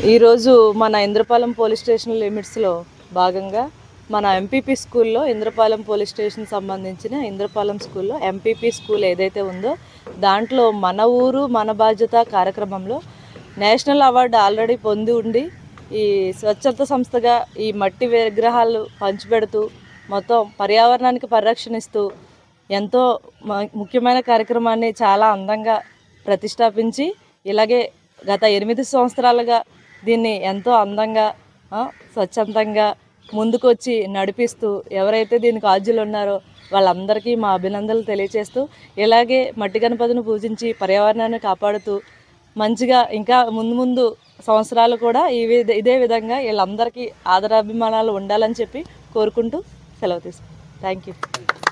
ఈరోజు మన Indrapalem police station లిమిట్స్లో భాగంగా మన ఎంపీపీ స్కూల్లో ఇంద్రపాలెం పోలీస్ స్టేషన్ సంబంధించిన ఇంద్రపాలెం స్కూల్లో ఎంపీపీ స్కూల్ ఏదైతే ఉందో దాంట్లో మన ఊరు మన బాధ్యత కార్యక్రమంలో నేషనల్ అవార్డు ఆల్రెడీ పొంది ఉండి ఈ స్వచ్ఛత సంస్థగా ఈ మట్టి విగ్రహాలు పంచిపెడుతూ మొత్తం పర్యావరణానికి పరిరక్షణిస్తూ ఎంతో మ- ముఖ్యమైన కార్యక్రమాన్ని చాలా అందంగా ప్రతిష్టాపించి ఇలాగే గత ఎనిమిది సంవత్సరాలుగా దీన్ని ఎంతో అందంగా ఆ, స్వచ్ఛందంగా ముందుకొచ్చి నడిపిస్తూ ఎవరైతే దీనికి ఆద్యులు ఉన్నారో వాళ్ళందరికీ మా అభినందనలు తెలియచేస్తూ ఇలాగే మట్టి గణపతిని పూజించి పర్యావరణాన్ని కాపాడుతూ మంచిగా ఇంకా ముందు ముందు సంవత్సరాలు కూడా ఈ విధ- ఇదే విధంగా వీళ్ళందరికీ ఆదరాభిమానాలు ఉండాలని చెప్పి కోరుకుంటూ సెలవు తీసుకుంటాం థ్యాంక్ యూ